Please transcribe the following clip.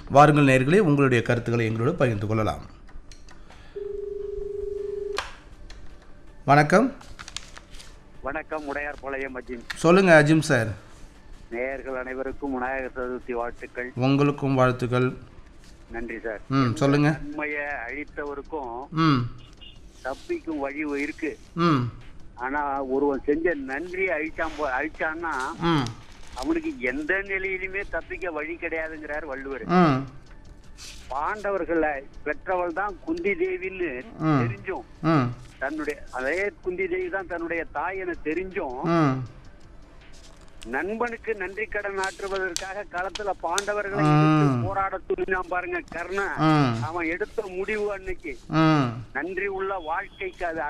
வாருங்கள் நேர்களே உங்களுடைய கருத்துக்களை எங்களோடு பகிர்ந்து கொள்ளலாம் வணக்கம் வணக்கம் உடையார் பாளையம் அஜிம் சொல்லுங்க அஜிம் சார் நேயர்கள் அனைவருக்கும் விநாயகர் சதுர்த்தி வாழ்த்துக்கள் உங்களுக்கும் வாழ்த்துக்கள் நன்றி சார் ம் சொல்லுங்க உண்மையை அழித்தவருக்கும் ம் தப்பிக்கும் வழி இருக்கு ம் ஆனா ஒருவன் செஞ்ச நன்றி அழிச்சான் போ- அழிச்சான்னா ம் அவனுக்கு எந்த நிலையிலுமே தப்பிக்க வழி கிடையாதுங்கிறார் வள்ளுவர் ம் பாண்டவர்களை பெற்றவள் தான் குந்தி தேவின்னு ம். தெரிஞ்சும் ம் தன்னுடைய அதே குந்தி தேவி தான் தன்னுடைய தாய் என தெரிஞ்சும் ம் நண்பனுக்கு நன்றி கடன் ஆற்றுவதற்காக களத்துல பாண்டவர்களை ம். எதிர்த்து போராட துணினான் பாருங்க கர்ணன் ம் அவன் எடுத்த முடிவு அன்னைக்கு ம் நன்றி உள்ள வாழ்க்கைக்கு அது